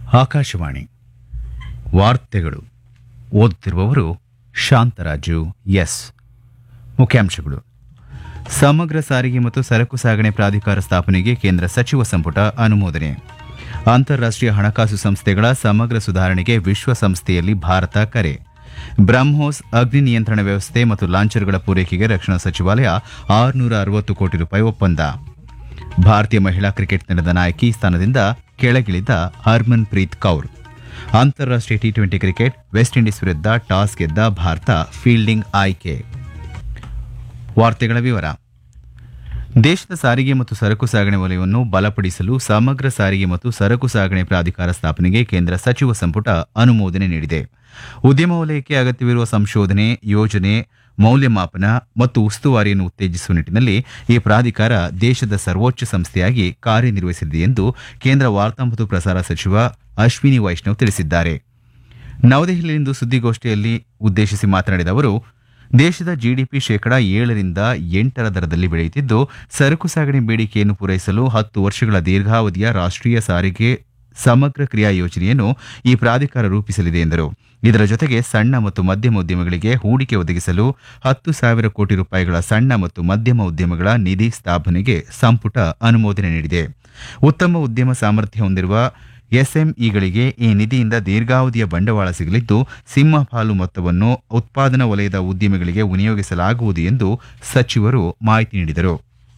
ಆಕಾಶವಾಣಿ ವಾರ್ತೆಗಳು ಓದುತ್ತಿರುವವರು ಶಾಂತರಾಜು ಎಸ್ ಮುಖ್ಯಾಂಶಗಳು ಸಮಗ್ರ ಸಾರಿಗೆ ಮತ್ತು ಸರಕು ಸಾಗಣೆ ಪ್ರಾಧಿಕಾರ ಸ್ಥಾಪನೆಗೆ ಕೇಂದ್ರ ಸಚಿವ ಸಂಪುಟ ಅನುಮೋದನೆ ಅಂತಾರಾಷ್ಟ್ರೀಯ ಹಣಕಾಸು ಸಂಸ್ಥೆಗಳ ಸಮಗ್ರ ಸುಧಾರಣೆಗೆ ವಿಶ್ವಸಂಸ್ಥೆಯಲ್ಲಿ ಭಾರತ ಕರೆ ಬ್ರಹ್ಮೋಸ್ ಅಗ್ನಿ ನಿಯಂತ್ರಣ ವ್ಯವಸ್ಥೆ ಮತ್ತು ಲಾಂಚರ್ಗಳ ಪೂರೈಕೆಗೆ ರಕ್ಷಣಾ ಸಚಿವಾಲಯ ಆರುನೂರ ಅರವತ್ತು ಕೋಟಿ ರೂಪಾಯಿ ಒಪ್ಪಂದ ಭಾರತೀಯ ಮಹಿಳಾ ಕ್ರಿಕೆಟ್ ತಂಡದ ನಾಯಕಿ ಸ್ಥಾನದಿಂದ ಕೆಳಗಿಳಿದ ಹರ್ಮನ್ ಪ್ರೀತ್ ಕೌರ್ ಅಂತಾರಾಷ್ಟ್ರೀಯ T twenty cricket West Indies ವಿರುದ್ಧ ಟಾಸ್ ಗೆದ್ದ ಭಾರತ ಫೀಲ್ಡಿಂಗ್ ಆಯ್ಕೆ ವಾರ್ತೆಗಳ ವಿವರ ದೇಶದ ಸಾರಿಗೆ ಮತ್ತು ಸರಕು ಸಾಗಣೆ ವಲಯವನ್ನು ಬಲಪಡಿಸಲು ಸಮಗ್ರ ಸಾರಿಗೆ ಮತ್ತು ಸರಕು ಸಾಗಣೆ ಪ್ರಾಧಿಕಾರ ಸ್ಥಾಪನೆಗೆ ಕೇಂದ್ರ ಸಚಿವ ಸಂಪುಟ ಅನುಮೋದನೆ ನೀಡಿದೆ ಉದ್ಯಮ ವಲಯಕ್ಕೆ ಅಗತ್ಯವಿರುವ ಸಂಶೋಧನೆ ಯೋಜನೆ ಮೌಲ್ಯಮಾಪನ ಮತ್ತು ಉಸ್ತುವಾರಿಯನ್ನು ಉತ್ತೇಜಿಸುವ ನಿಟ್ಟಿನಲ್ಲಿ ಈ ಪ್ರಾಧಿಕಾರ ದೇಶದ ಸರ್ವೋಚ್ಚ ಸಂಸ್ಥೆಯಾಗಿ ಕಾರ್ಯನಿರ್ವಹಿಸಲಿದೆ ಎಂದು ಕೇಂದ್ರ ವಾರ್ತಾ ಮತ್ತು ಪ್ರಸಾರ ಸಚಿವ ಅಶ್ವಿನಿ ವೈಷ್ಣವ್ ತಿಳಿಸಿದ್ದಾರೆ ನವದೆಹಲಿಯಲ್ಲಿಂದು ಸುದ್ದಿಗೋಷ್ಠಿಯಲ್ಲಿ ಉದ್ದೇಶಿಸಿ ಮಾತನಾಡಿದ ಅವರು ದೇಶದ ಜಿಡಿಪಿ ಶೇಕಡಾ ಏಳರಿಂದ ಎಂಟರ ದರದಲ್ಲಿ ಬೆಳೆಯುತ್ತಿದ್ದು ಸರಕು ಸಾಗಣೆ ಬೇಡಿಕೆಯನ್ನು ಪೂರೈಸಲು ಹತ್ತು ವರ್ಷಗಳ ದೀರ್ಘಾವಧಿಯ ರಾಷ್ಟ್ರೀಯ ಸಾರಿಗೆ ಸಮಗ್ರ ಕ್ರಿಯಾ ಯೋಜನೆಯನ್ನು ಈ ಪ್ರಾಧಿಕಾರ ರೂಪಿಸಲಿದೆ ಎಂದರು ಇದರ ಜೊತೆಗೆ ಸಣ್ಣ ಮತ್ತು ಮಧ್ಯಮ ಉದ್ಯಮಗಳಿಗೆ ಹೂಡಿಕೆ ಒದಗಿಸಲು ಹತ್ತು ಸಾವಿರ ಕೋಟಿ ರೂಪಾಯಿಗಳ ಸಣ್ಣ ಮತ್ತು ಮಧ್ಯಮ ಉದ್ಯಮಗಳ ನಿಧಿ ಸ್ಥಾಪನೆಗೆ ಸಂಪುಟ ಅನುಮೋದನೆ ನೀಡಿದೆ ಉತ್ತಮ ಉದ್ಯಮ ಸಾಮರ್ಥ್ಯ ಹೊಂದಿರುವ ಎಸ್ಎಂಇಗಳಿಗೆ ಈ ನಿಧಿಯಿಂದ ದೀರ್ಘಾವಧಿಯ ಬಂಡವಾಳ ಸಿಗಲಿದ್ದು ಸಿಂಹಪಾಲು ಮೊತ್ತವನ್ನು ಉತ್ಪಾದನಾ ವಲಯದ ಉದ್ಯಮಿಗಳಿಗೆ ವಿನಿಯೋಗಿಸಲಾಗುವುದು ಎಂದು ಸಚಿವರು ಮಾಹಿತಿ ನೀಡಿದರು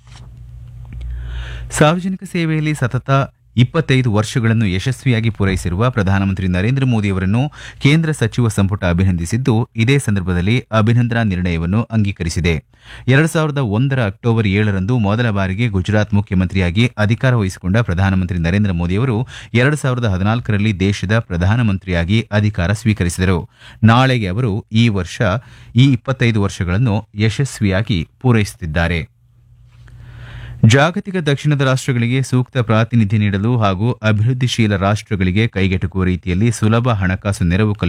ಸಾರ್ವಜನಿಕ ಸೇವೆಯಲ್ಲಿ ಸತತ ಇಪ್ಪತ್ತೈದು ವರ್ಷಗಳನ್ನು ಯಶಸ್ವಿಯಾಗಿ ಪೂರೈಸಿರುವ ಪ್ರಧಾನಮಂತ್ರಿ ನರೇಂದ್ರ ಮೋದಿ ಅವರನ್ನು ಕೇಂದ್ರ ಸಚಿವ ಸಂಪುಟ ಅಭಿನಂದಿಸಿದ್ದು ಇದೇ ಸಂದರ್ಭದಲ್ಲಿ ಅಭಿನಂದನಾ ನಿರ್ಣಯವನ್ನು ಅಂಗೀಕರಿಸಿದೆ ಎರಡು ಸಾವಿರದ ಒಂದರ ಅಕ್ಟೋಬರ್ ಏಳರಂದು ಮೊದಲ ಬಾರಿಗೆ ಗುಜರಾತ್ ಮುಖ್ಯಮಂತ್ರಿಯಾಗಿ ಅಧಿಕಾರ ವಹಿಸಿಕೊಂಡ ಪ್ರಧಾನಮಂತ್ರಿ ನರೇಂದ್ರ ಮೋದಿ ಅವರು ಎರಡು ಸಾವಿರದ ಹದಿನಾಲ್ಕರಲ್ಲಿ ದೇಶದ ಪ್ರಧಾನಮಂತ್ರಿಯಾಗಿ ಅಧಿಕಾರ ಸ್ವೀಕರಿಸಿದರು ನಾಳೆಗೆ ಅವರು ಈ ವರ್ಷ ಈ ಇಪ್ಪತ್ತೈದು ವರ್ಷಗಳನ್ನು ಯಶಸ್ವಿಯಾಗಿ ಪೂರೈಸುತ್ತಿದ್ದಾರೆ ಜಾಗತಿಕ ದಕ್ಷಿಣದ ರಾಷ್ಟ್ರಗಳಿಗೆ ಸೂಕ್ತ ಪ್ರಾತಿನಿಧ್ಯ ನೀಡಲು ಹಾಗೂ ಅಭಿವೃದ್ಧಿಶೀಲ ರಾಷ್ಟ್ರಗಳಿಗೆ ಕೈಗೆಟುಕುವ ರೀತಿಯಲ್ಲಿ ಸುಲಭ ಹಣಕಾಸು ನೆರವು